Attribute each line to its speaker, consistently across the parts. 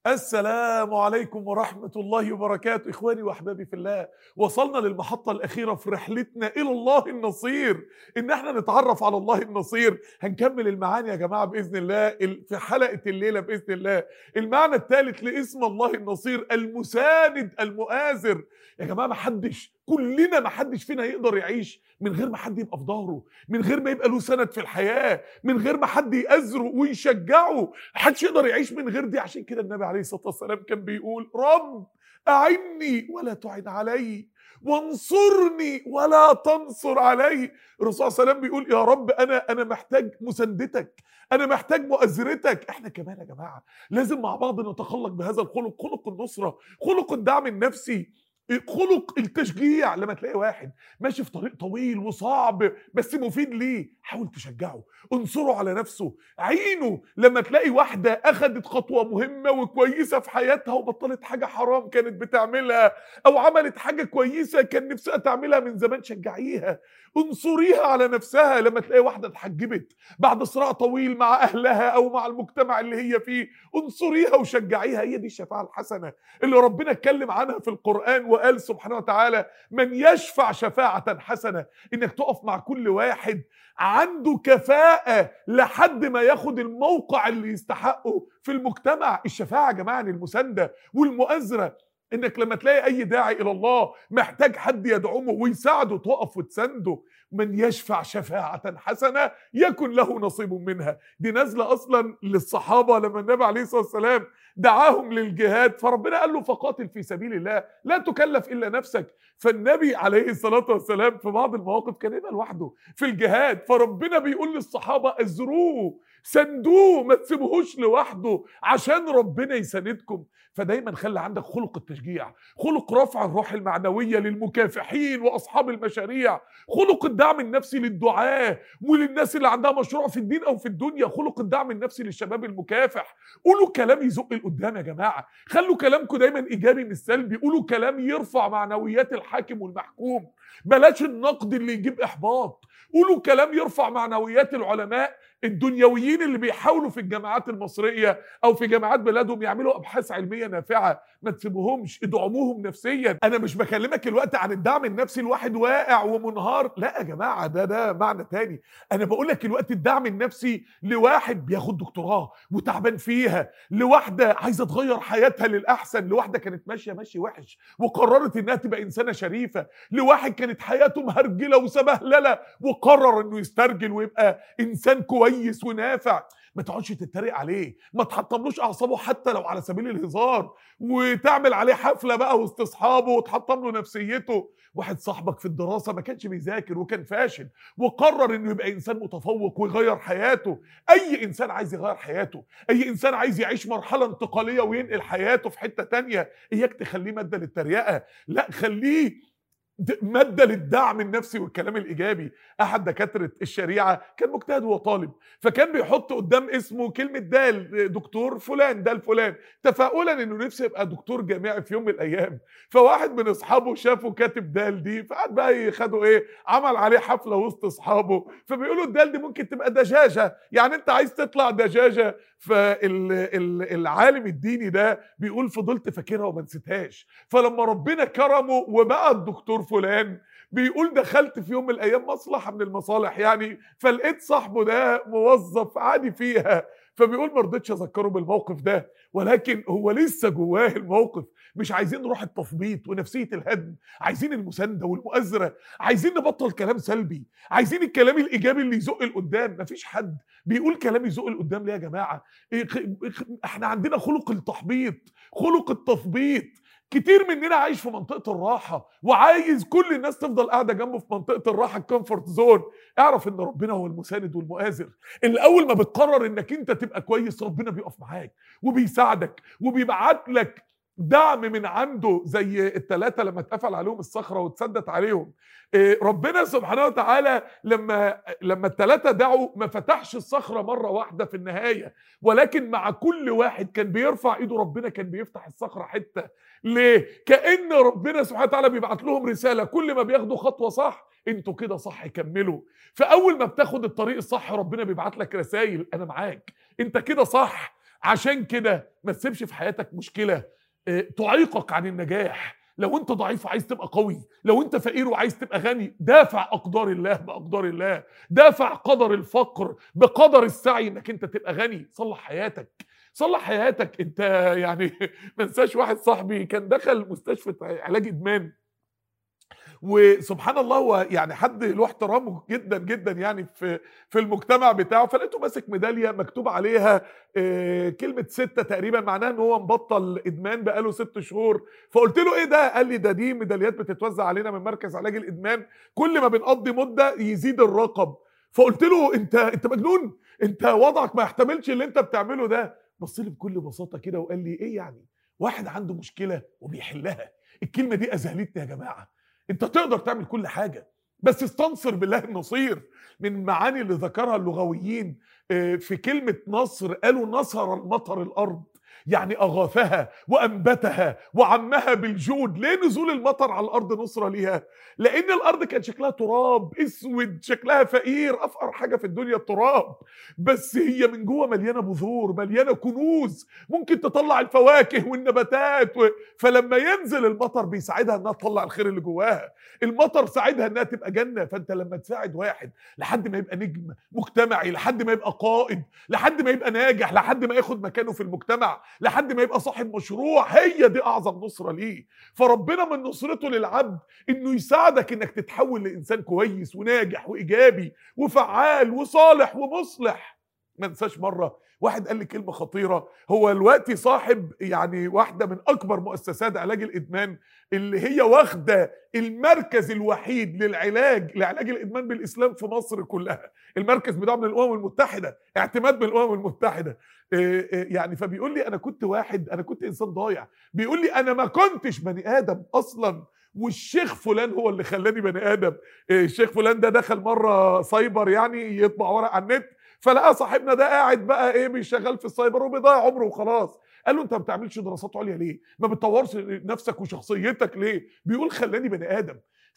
Speaker 1: السلام عليكم ورحمة الله وبركاته إخواني وأحبابي في الله وصلنا للمحطة الأخيرة في رحلتنا إلى الله النصير إن احنا نتعرف على الله النصير هنكمل المعاني يا جماعة بإذن الله ال- في حلقة الليلة بإذن الله المعنى الثالث لاسم الله النصير المساند المؤازر يا جماعة ما حدش كلنا ما حدش فينا يقدر يعيش من غير ما حد يبقى في ظهره من غير ما يبقى له سند في الحياة من غير ما حد يأزره ويشجعه محدش يقدر يعيش من غير دي عشان كده النبي عليه الصلاه والسلام كان بيقول رب اعني ولا تعن علي وانصرني ولا تنصر علي الرسول صلى الله عليه وسلم بيقول يا رب انا انا محتاج مساندتك انا محتاج مؤازرتك احنا كمان يا جماعه لازم مع بعض نتخلق بهذا الخلق خلق النصره خلق الدعم النفسي خلق التشجيع لما تلاقي واحد ماشي في طريق طويل وصعب بس مفيد ليه حاول تشجعه انصره على نفسه عينه لما تلاقي واحدة أخدت خطوة مهمة وكويسة في حياتها وبطلت حاجة حرام كانت بتعملها أو عملت حاجة كويسة كان نفسها تعملها من زمان شجعيها انصريها على نفسها لما تلاقي واحدة اتحجبت بعد صراع طويل مع أهلها أو مع المجتمع اللي هي فيه انصريها وشجعيها هي دي الشفاعة الحسنة اللي ربنا اتكلم عنها في القرآن وقال سبحانه وتعالى من يشفع شفاعة حسنة انك تقف مع كل واحد عنده كفاءة لحد ما ياخد الموقع اللي يستحقه في المجتمع الشفاعة يا جماعة عن المساندة والمؤازرة انك لما تلاقي اي داعي الى الله محتاج حد يدعمه ويساعده تقف وتسنده من يشفع شفاعة حسنة يكن له نصيب منها دي نازلة اصلا للصحابة لما النبي عليه الصلاة والسلام دعاهم للجهاد فربنا قال له فقاتل في سبيل الله لا تكلف الا نفسك فالنبي عليه الصلاة والسلام في بعض المواقف كان يبقى لوحده في الجهاد فربنا بيقول للصحابة ازروه سندوه ما تسيبوهوش لوحده عشان ربنا يساندكم فدايما خلي عندك خلق التشجيع خلق رفع الروح المعنوية للمكافحين وأصحاب المشاريع خلق الدعم النفسي للدعاة وللناس اللي عندها مشروع في الدين أو في الدنيا خلق الدعم النفسي للشباب المكافح قولوا كلام يزق لقدام يا جماعة خلوا كلامكم دايما إيجابي مش سلبي قولوا كلام يرفع معنويات الحاكم والمحكوم بلاش النقد اللي يجيب إحباط قولوا كلام يرفع معنويات العلماء الدنيويين اللي بيحاولوا في الجامعات المصرية أو في جامعات بلادهم يعملوا أبحاث علمية نافعة ما تسيبوهمش ادعموهم نفسيا أنا مش بكلمك الوقت عن الدعم النفسي الواحد واقع ومنهار لا يا جماعة ده ده معنى تاني أنا بقول لك الوقت الدعم النفسي لواحد بياخد دكتوراه وتعبان فيها لواحدة عايزة تغير حياتها للأحسن لواحدة كانت ماشية ماشي وحش وقررت إنها تبقى إنسانة شريفة لواحد كانت حياته مهرجلة وسبهللة وقرر إنه يسترجل ويبقى إنسان كويس ونافع ما تقعدش تتريق عليه ما تحطملوش اعصابه حتى لو على سبيل الهزار وتعمل عليه حفله بقى وسط اصحابه وتحطم له نفسيته واحد صاحبك في الدراسه ما كانش بيذاكر وكان فاشل وقرر انه يبقى انسان متفوق ويغير حياته اي انسان عايز يغير حياته اي انسان عايز يعيش مرحله انتقاليه وينقل حياته في حته تانية اياك تخليه ماده للتريقه لا خليه د- ماده للدعم النفسي والكلام الايجابي احد دكاتره الشريعه كان مجتهد وطالب فكان بيحط قدام اسمه كلمه دال دكتور فلان دال فلان تفاؤلا انه نفسه يبقى دكتور جامعي في يوم من الايام فواحد من اصحابه شافه كاتب دال دي فقعد بقى خدوا ايه عمل عليه حفله وسط اصحابه فبيقولوا الدال دي ممكن تبقى دجاجه يعني انت عايز تطلع دجاجه فالعالم الديني ده بيقول فضلت فاكرها وما نسيتهاش فلما ربنا كرمه وبقى الدكتور فلان بيقول دخلت في يوم من الايام مصلحه من المصالح يعني فلقيت صاحبه ده موظف عادي فيها فبيقول ما رضيتش اذكره بالموقف ده ولكن هو لسه جواه الموقف مش عايزين روح التثبيط ونفسيه الهدم عايزين المسانده والمؤازره عايزين نبطل كلام سلبي عايزين الكلام الايجابي اللي يزق لقدام مفيش حد بيقول كلام يزق لقدام ليه يا جماعه إيه خ- احنا عندنا خلق التحبيط خلق التثبيط كتير مننا عايش في منطقه الراحه وعايز كل الناس تفضل قاعده جنبه في منطقه الراحه الكومفورت زون اعرف ان ربنا هو المساند والمؤازر اللي اول ما بتقرر انك انت تبقى كويس ربنا بيقف معاك وبيساعدك وبيبعت لك دعم من عنده زي الثلاثه لما اتقفل عليهم الصخره واتسدت عليهم إيه، ربنا سبحانه وتعالى لما لما الثلاثه دعوا ما فتحش الصخره مره واحده في النهايه ولكن مع كل واحد كان بيرفع ايده ربنا كان بيفتح الصخره حته ليه كأن ربنا سبحانه وتعالى بيبعت لهم رساله كل ما بياخدوا خطوه صح انتوا كده صح كملوا فاول ما بتاخد الطريق الصح ربنا بيبعت لك رسائل انا معاك انت كده صح عشان كده ما تسيبش في حياتك مشكله آه، تعيقك عن النجاح لو انت ضعيف وعايز تبقى قوي لو انت فقير وعايز تبقى غني دافع اقدار الله باقدار الله دافع قدر الفقر بقدر السعي انك انت تبقى غني صلح حياتك صلح حياتك انت يعني ما انساش واحد صاحبي كان دخل مستشفى علاج ادمان وسبحان الله هو يعني حد له احترامه جدا جدا يعني في في المجتمع بتاعه فلقيته ماسك ميداليه مكتوب عليها آه، كلمه سته تقريبا معناها ان هو مبطل ادمان بقاله ست شهور فقلت له ايه ده؟ قال لي ده دي ميداليات بتتوزع علينا من مركز علاج الادمان كل ما بنقضي مده يزيد الرقم فقلت له انت انت مجنون انت وضعك ما يحتملش اللي انت بتعمله ده بص لي بكل بساطه كده وقال لي ايه يعني واحد عنده مشكله وبيحلها الكلمه دي اذهلتني يا جماعه انت تقدر تعمل كل حاجه بس استنصر بالله النصير من المعاني اللي ذكرها اللغويين آه، في كلمه نصر قالوا نصر المطر الارض يعني اغاثها وانبتها وعمها بالجود ليه نزول المطر على الارض نصره ليها لان الارض كان شكلها تراب اسود شكلها فقير افقر حاجه في الدنيا التراب بس هي من جوه مليانه بذور مليانه كنوز ممكن تطلع الفواكه والنباتات و... فلما ينزل المطر بيساعدها انها تطلع الخير اللي جواها المطر ساعدها انها تبقى جنه فانت لما تساعد واحد لحد ما يبقى نجم مجتمعي لحد ما يبقى قائد لحد ما يبقى ناجح لحد ما ياخد مكانه في المجتمع لحد ما يبقى صاحب مشروع هي دي اعظم نصره ليه فربنا من نصرته للعبد انه يساعدك انك تتحول لانسان كويس وناجح وايجابي وفعال وصالح ومصلح ما انساش مره واحد قال لي كلمه خطيره هو دلوقتي صاحب يعني واحده من اكبر مؤسسات علاج الادمان اللي هي واخده المركز الوحيد للعلاج لعلاج الادمان بالاسلام في مصر كلها المركز بتاعه من الامم المتحده اعتماد من الامم المتحده إيه إيه يعني فبيقول لي انا كنت واحد انا كنت انسان ضايع بيقول لي انا ما كنتش بني ادم اصلا والشيخ فلان هو اللي خلاني بني ادم إيه الشيخ فلان ده دخل مره سايبر يعني يطبع ورق على النت فلقى صاحبنا ده قاعد بقى ايه بيشغل في السايبر وبيضيع عمره وخلاص قال له انت ما بتعملش دراسات عليا ليه ما بتطورش نفسك وشخصيتك ليه بيقول خلاني بني ادم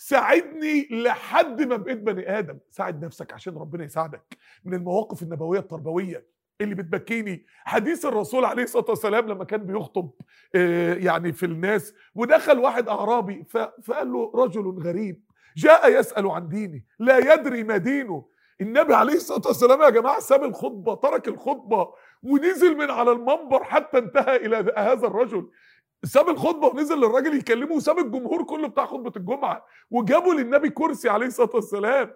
Speaker 1: ساعدني لحد ما بقيت بني ادم ساعد نفسك عشان ربنا يساعدك من المواقف النبويه التربويه اللي بتبكيني حديث الرسول عليه الصلاه والسلام لما كان بيخطب آه، يعني في الناس ودخل واحد اعرابي ف- فقال له رجل غريب جاء يسال عن ديني لا يدري ما دينه النبي عليه الصلاه والسلام يا جماعه ساب الخطبه ترك الخطبه ونزل من على المنبر حتى انتهى الى هذا الرجل ساب الخطبه ونزل للراجل يكلمه وساب الجمهور كله بتاع خطبه الجمعه وجابوا للنبي كرسي عليه الصلاه والسلام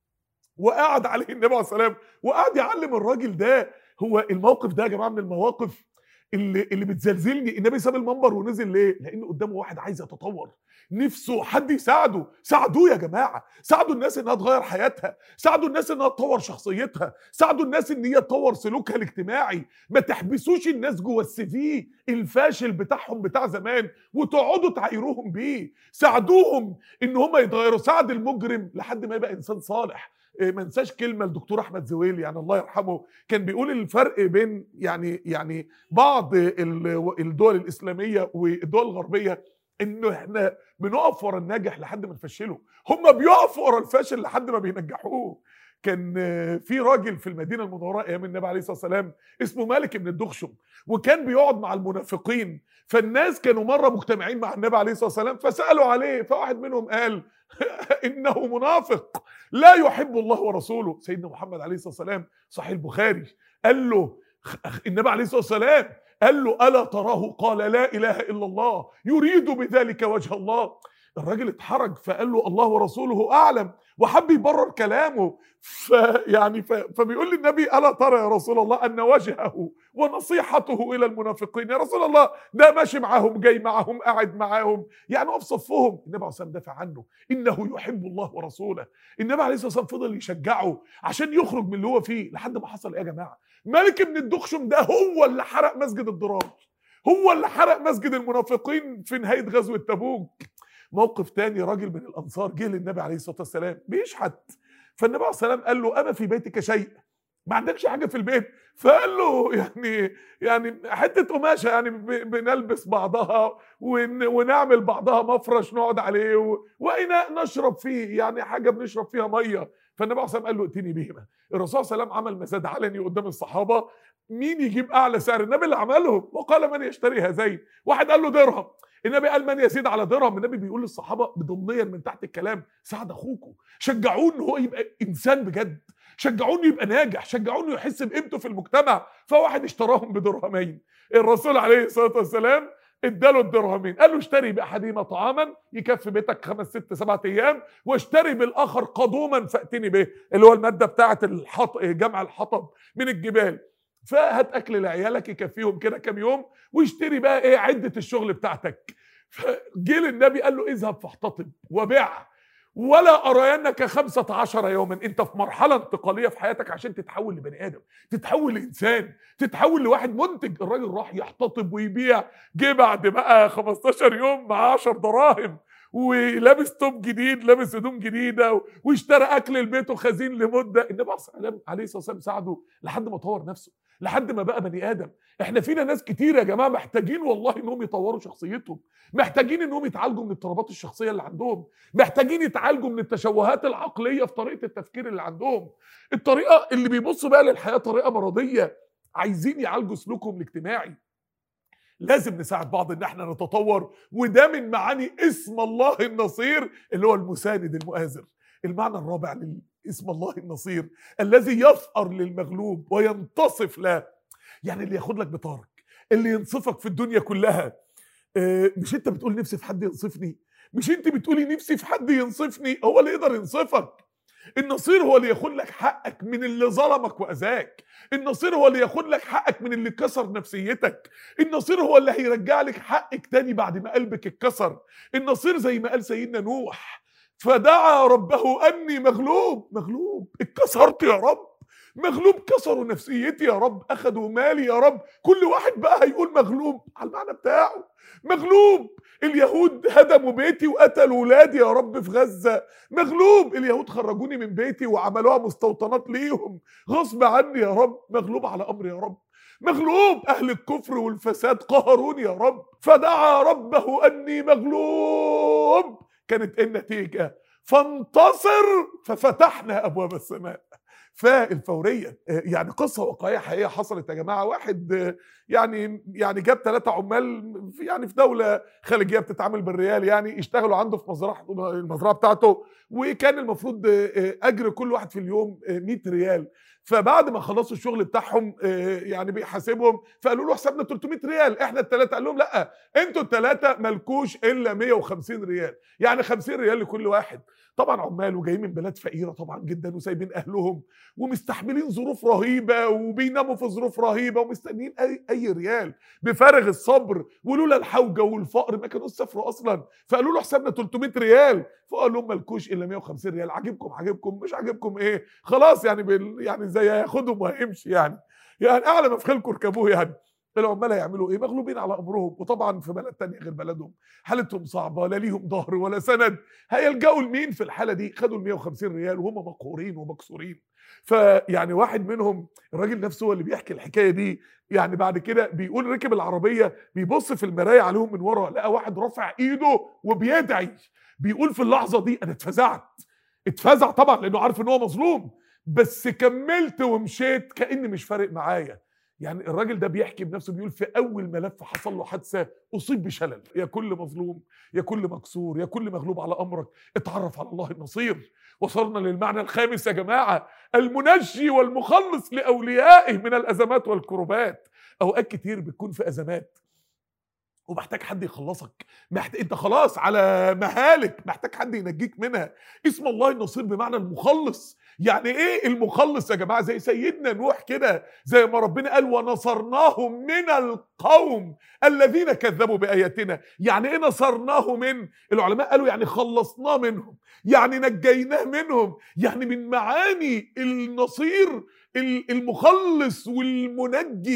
Speaker 1: وقعد عليه النبي عليه الصلاه والسلام وقعد يعلم الراجل ده هو الموقف ده يا جماعه من المواقف اللي اللي بتزلزلني النبي ساب المنبر ونزل ليه؟ لان قدامه واحد عايز يتطور نفسه حد يساعده ساعدوه يا جماعه ساعدوا الناس انها تغير حياتها ساعدوا الناس انها تطور شخصيتها ساعدوا الناس ان هي تطور سلوكها الاجتماعي ما تحبسوش الناس جوه السي في الفاشل بتاعهم بتاع زمان وتقعدوا تعايروهم بيه ساعدوهم ان هم يتغيروا ساعد المجرم لحد ما يبقى انسان صالح إيه، ما انساش كلمه الدكتور احمد زويل يعني الله يرحمه كان بيقول الفرق بين يعني يعني بعض ال- الدول الاسلاميه والدول الغربيه انه احنا بنقف ورا الناجح لحد ما نفشله هم بيقفوا ورا الفاشل لحد ما بينجحوه كان آه، في راجل في المدينه المنوره ايام النبي عليه الصلاه والسلام اسمه مالك بن الدخشم وكان بيقعد مع المنافقين فالناس كانوا مره مجتمعين مع النبي عليه الصلاه والسلام فسالوا عليه فواحد منهم قال انه منافق لا يحب الله ورسوله سيدنا محمد عليه الصلاه والسلام صحيح البخاري قال له النبي عليه الصلاه والسلام قال له الا تراه قال لا اله الا الله يريد بذلك وجه الله الراجل اتحرج فقال له الله ورسوله اعلم وحب يبرر كلامه فيعني ف... فبيقول للنبي الا ترى يا رسول الله ان وجهه ونصيحته الى المنافقين يا رسول الله ده ماشي معاهم جاي معاهم قاعد معاهم يعني هو في صفهم النبي عليه الصلاه والسلام دافع عنه انه يحب الله ورسوله النبي عليه الصلاه والسلام فضل يشجعه عشان يخرج من اللي هو فيه لحد ما حصل ايه يا جماعه مالك بن الدخشم ده هو اللي حرق مسجد الضرار هو اللي حرق مسجد المنافقين في نهايه غزوه تبوك موقف تاني راجل من الانصار جه للنبي عليه الصلاه والسلام بيشحت فالنبي عليه الصلاه والسلام قال له اما في بيتك شيء ما عندكش حاجه في البيت فقال له يعني يعني حته قماشه يعني ب- بنلبس بعضها ون- ونعمل بعضها مفرش نقعد عليه و- واناء نشرب فيه يعني حاجه بنشرب فيها ميه فالنبي عليه الصلاه والسلام قال له ائتني بهما الرسول صلى الله عليه وسلم عمل مزاد علني قدام الصحابه مين يجيب اعلى سعر النبي اللي عملهم وقال من يشتري هذين واحد قال له درهم النبي قال من يزيد على درهم النبي بيقول للصحابه ضمنيا من تحت الكلام ساعد اخوكم شجعوه ان هو يبقى انسان بجد شجعوه انه يبقى ناجح شجعوه انه يحس بقيمته في المجتمع فواحد اشتراهم بدرهمين الرسول عليه الصلاه والسلام اداله الدرهمين قال له اشتري باحدهما طعاما يكفي بيتك خمس ست سبعة ايام واشتري بالاخر قدوما فاتني به اللي هو الماده بتاعه الحط... جمع الحطب من الجبال فهات اكل لعيالك يكفيهم كده كام يوم واشتري بقى ايه عده الشغل بتاعتك فجه للنبي قال له اذهب فاحتطب وبيع ولا أرينك خمسة عشر يوما أنت في مرحلة انتقالية في حياتك عشان تتحول لبني آدم تتحول لإنسان تتحول لواحد منتج الراجل راح يحتطب ويبيع جه بعد بقى 15 يوم مع 10 دراهم ولابس توب جديد لابس هدوم جديده واشترى اكل البيت وخزين لمده النبي عليه الصلاه والسلام ساعده لحد ما طور نفسه لحد ما بقى بني ادم احنا فينا ناس كتير يا جماعه محتاجين والله انهم يطوروا شخصيتهم محتاجين انهم يتعالجوا من الاضطرابات الشخصيه اللي عندهم محتاجين يتعالجوا من التشوهات العقليه في طريقه التفكير اللي عندهم الطريقه اللي بيبصوا بقى للحياه طريقه مرضيه عايزين يعالجوا سلوكهم الاجتماعي لازم نساعد بعض ان احنا نتطور وده من معاني اسم الله النصير اللي هو المساند المؤازر المعنى الرابع لاسم الله النصير الذي يثأر للمغلوب وينتصف له يعني اللي ياخد لك بطارك اللي ينصفك في الدنيا كلها اه مش انت بتقول نفسي في حد ينصفني مش انت بتقولي نفسي في حد ينصفني هو اللي يقدر ينصفك النصير هو اللي ياخد لك حقك من اللي ظلمك واذاك النصير هو اللي ياخد لك حقك من اللي كسر نفسيتك النصير هو اللي هيرجع لك حقك تاني بعد ما قلبك اتكسر النصير زي ما قال سيدنا نوح فدعا ربه اني مغلوب مغلوب اتكسرت يا رب مغلوب كسروا نفسيتي يا رب اخذوا مالي يا رب كل واحد بقى هيقول مغلوب على المعنى بتاعه مغلوب اليهود هدموا بيتي وقتلوا ولادي يا رب في غزة مغلوب اليهود خرجوني من بيتي وعملوها مستوطنات ليهم غصب عني يا رب مغلوب على أمري يا رب مغلوب أهل الكفر والفساد قهروني يا رب فدعا ربه أني مغلوب كانت إيه النتيجة فانتصر ففتحنا أبواب السماء فالفوريه يعني قصه واقعيه حقيقيه حصلت يا جماعه واحد يعني يعني جاب ثلاثه عمال يعني في دوله خليجيه بتتعامل بالريال يعني يشتغلوا عنده في مزرعه المزرعه بتاعته وكان المفروض اجر كل واحد في اليوم 100 ريال فبعد ما خلصوا الشغل بتاعهم يعني بيحاسبهم فقالوا له حسابنا 300 ريال احنا الثلاثه قال لهم لا انتوا الثلاثه مالكوش الا 150 ريال يعني 50 ريال لكل واحد طبعا عمال وجايين من بلاد فقيره طبعا جدا وسايبين اهلهم ومستحملين ظروف رهيبه وبيناموا في ظروف رهيبه ومستنيين اي اي ريال بفارغ الصبر ولولا الحوجه والفقر ما كانوا سافروا اصلا فقالوا له حسابنا 300 ريال فقال لهم مالكوش الا 150 ريال عاجبكم عاجبكم مش عاجبكم ايه خلاص يعني بال يعني زي هياخدهم وهيمشي يعني يعني اعلى ما في خيلكم اركبوه يعني العمال هيعملوا ايه مغلوبين على امرهم وطبعا في بلد تانية غير بلدهم حالتهم صعبه لا ليهم ظهر ولا سند هيلجأوا لمين في الحاله دي خدوا ال 150 ريال وهم مقهورين ومكسورين فيعني واحد منهم الراجل نفسه هو اللي بيحكي الحكايه دي يعني بعد كده بيقول ركب العربيه بيبص في المرايه عليهم من ورا لقى واحد رافع ايده وبيدعي بيقول في اللحظه دي انا اتفزعت اتفزع طبعا لانه عارف ان هو مظلوم بس كملت ومشيت كاني مش فارق معايا يعني الراجل ده بيحكي بنفسه بيقول في اول ملف حصل له حادثه اصيب بشلل يا كل مظلوم يا كل مكسور يا كل مغلوب على امرك اتعرف على الله النصير وصلنا للمعنى الخامس يا جماعه المنجي والمخلص لاوليائه من الازمات والكربات اوقات كتير بتكون في ازمات ومحتاج حد يخلصك محتاج انت خلاص على مهالك محتاج حد ينجيك منها اسم الله النصير بمعنى المخلص يعني ايه المخلص يا جماعه زي سيدنا نوح كده زي ما ربنا قال ونصرناه من القوم الذين كذبوا باياتنا يعني ايه نصرناه من العلماء قالوا يعني خلصناه منهم يعني نجيناه منهم يعني من معاني النصير المخلص والمنجي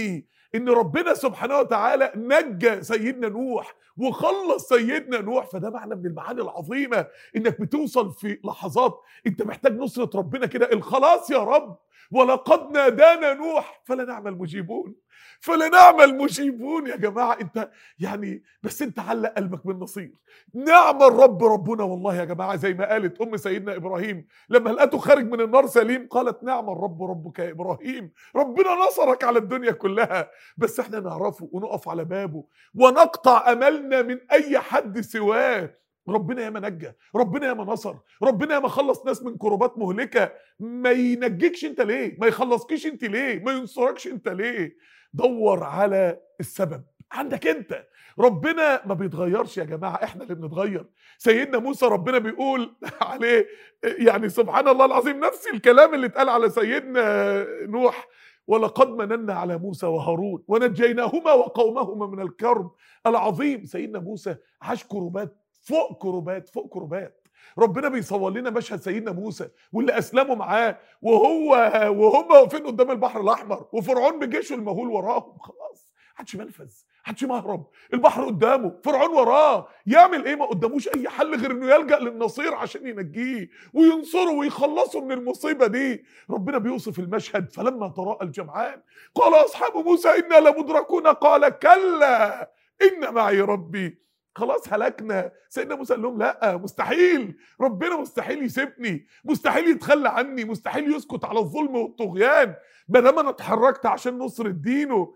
Speaker 1: ان ربنا سبحانه وتعالى نجى سيدنا نوح وخلص سيدنا نوح فده معنى من المعاني العظيمه انك بتوصل في لحظات انت محتاج نصره ربنا كده الخلاص يا رب ولقد نادانا نوح فلنعم المجيبون فلنعم المجيبون يا جماعه انت يعني بس انت علق قلبك بالنصير نعم الرب ربنا والله يا جماعه زي ما قالت ام سيدنا ابراهيم لما لقته خارج من النار سليم قالت نعم الرب ربك يا ابراهيم ربنا نصرك على الدنيا كلها بس احنا نعرفه ونقف على بابه ونقطع املنا من اي حد سواه ربنا ياما نجى ربنا ياما نصر ربنا ياما خلص ناس من كربات مهلكه ما ينجيكش انت ليه ما يخلصكيش انت ليه ما ينصركش انت ليه دور على السبب عندك انت ربنا ما بيتغيرش يا جماعه احنا اللي بنتغير سيدنا موسى ربنا بيقول عليه يعني سبحان الله العظيم نفس الكلام اللي اتقال على سيدنا نوح ولقد مننا على موسى وهارون ونجيناهما وقومهما من الكرب العظيم سيدنا موسى عاش كربات فوق كربات فوق كربات ربنا بيصور لنا مشهد سيدنا موسى واللي اسلموا معاه وهو وهم واقفين قدام البحر الاحمر وفرعون بجيشه المهول وراهم خلاص محدش منفذ محدش مهرب البحر قدامه فرعون وراه يعمل ايه ما قداموش اي حل غير انه يلجا للنصير عشان ينجيه وينصره ويخلصه من المصيبه دي ربنا بيوصف المشهد فلما تراءى الجمعان قال اصحاب موسى انا لمدركون قال كلا ان معي ربي خلاص هلكنا سيدنا موسى قال لهم لا مستحيل ربنا مستحيل يسيبني مستحيل يتخلى عني مستحيل يسكت على الظلم والطغيان ما دام انا اتحركت عشان نصر دينه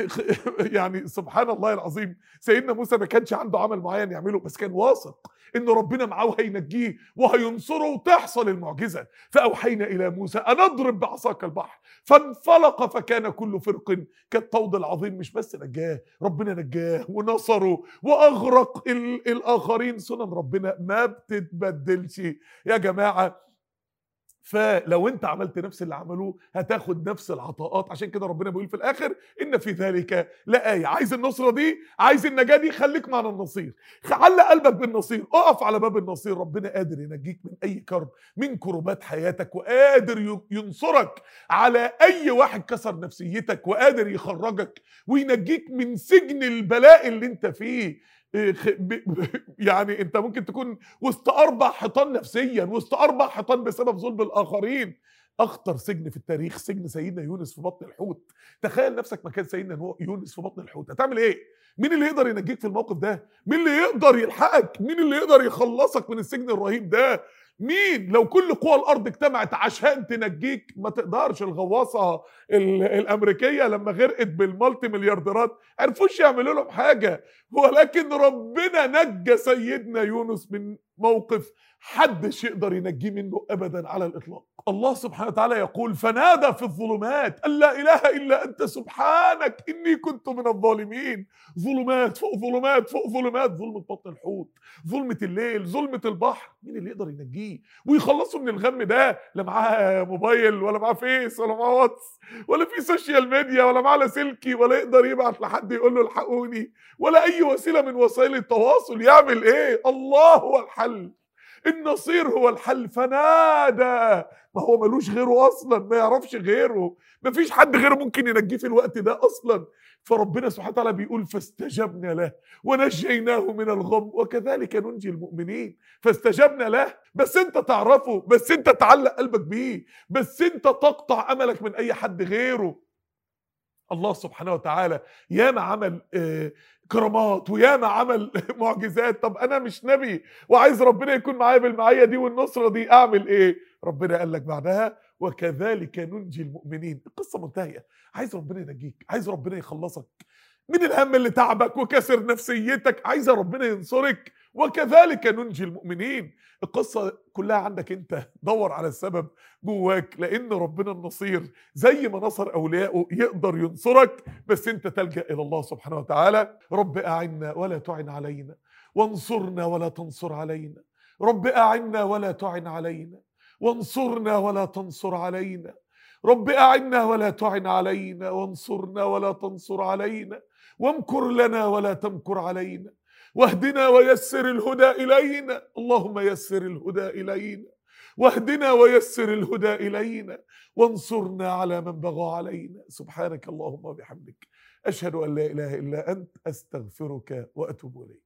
Speaker 1: يعني سبحان الله العظيم سيدنا موسى ما كانش عنده عمل معين يعمله بس كان واثق ان ربنا معاه وهينجيه وهينصره وتحصل المعجزه فاوحينا الى موسى ان اضرب بعصاك البحر فانفلق فكان كل فرق كالطود العظيم مش بس نجاه ربنا نجاه ونصره واغرق ال- الاخرين سنن ربنا ما بتتبدلش يا جماعه فلو انت عملت نفس اللي عملوه هتاخد نفس العطاءات عشان كده ربنا بيقول في الاخر ان في ذلك لآية عايز النصرة دي عايز النجاة دي خليك معنا النصير علق قلبك بالنصير اقف على باب النصير ربنا قادر ينجيك من اي كرب من كربات حياتك وقادر ي- ينصرك على اي واحد كسر نفسيتك وقادر يخرجك وينجيك من سجن البلاء اللي انت فيه إيه، خ- ب- ب- يعني انت ممكن تكون وسط اربع حيطان نفسيا وسط اربع حيطان بسبب ظلم الاخرين اخطر سجن في التاريخ سجن سيدنا يونس في بطن الحوت تخيل نفسك مكان سيدنا نو- يونس في بطن الحوت هتعمل ايه مين اللي يقدر ينجيك في الموقف ده مين اللي يقدر يلحقك مين اللي يقدر يخلصك من السجن الرهيب ده مين لو كل قوى الارض اجتمعت عشان تنجيك ما تقدرش الغواصه ال- الامريكيه لما غرقت بالمالتي مليارديرات عرفوش يعملوا لهم حاجه ولكن ربنا نجى سيدنا يونس من موقف حدش يقدر ينجيه منه ابدا على الاطلاق الله سبحانه وتعالى يقول فنادى في الظلمات ان لا اله الا انت سبحانك اني كنت من الظالمين ظلمات فوق ظلمات فوق ظلمات ظلمة بطن الحوت ظلمة الليل ظلمة البحر مين اللي يقدر ينجيه ويخلصه من الغم ده لا معاه موبايل ولا معاه فيس ولا معاه واتس ولا في سوشيال ميديا ولا معاه لاسلكي ولا يقدر يبعت لحد يقول له الحقوني ولا اي وسيله من وسائل التواصل يعمل ايه الله هو الحل النصير هو الحل فنادى ما هو ملوش غيره اصلا ما يعرفش غيره ما فيش حد غيره ممكن ينجيه في الوقت ده اصلا فربنا سبحانه وتعالى بيقول فاستجبنا له ونجيناه من الغم وكذلك ننجي المؤمنين فاستجبنا له بس انت تعرفه بس انت تعلق قلبك بيه بس انت تقطع املك من اي حد غيره الله سبحانه وتعالى ياما عمل آه، كرامات وياما عمل معجزات طب انا مش نبي وعايز ربنا يكون معايا بالمعيه دي والنصره دي اعمل ايه ربنا قال لك بعدها وكذلك ننجي المؤمنين القصه منتهيه عايز ربنا ينجيك عايز ربنا يخلصك من الهم اللي تعبك وكسر نفسيتك عايز ربنا ينصرك وكذلك ننجي المؤمنين القصه كلها عندك انت دور على السبب جواك لان ربنا النصير زي ما نصر اوليائه يقدر ينصرك بس انت تلجا الى الله سبحانه وتعالى رب اعنا ولا تعن علينا وانصرنا ولا تنصر علينا رب اعنا ولا تعن علينا وانصرنا ولا تنصر علينا رب اعنا ولا تعن علينا وانصرنا ولا تنصر علينا وامكر لنا ولا تمكر علينا واهدنا ويسر الهدى الينا اللهم يسر الهدى الينا واهدنا ويسر الهدى الينا وانصرنا على من بغى علينا سبحانك اللهم وبحمدك اشهد ان لا اله الا انت استغفرك واتوب اليك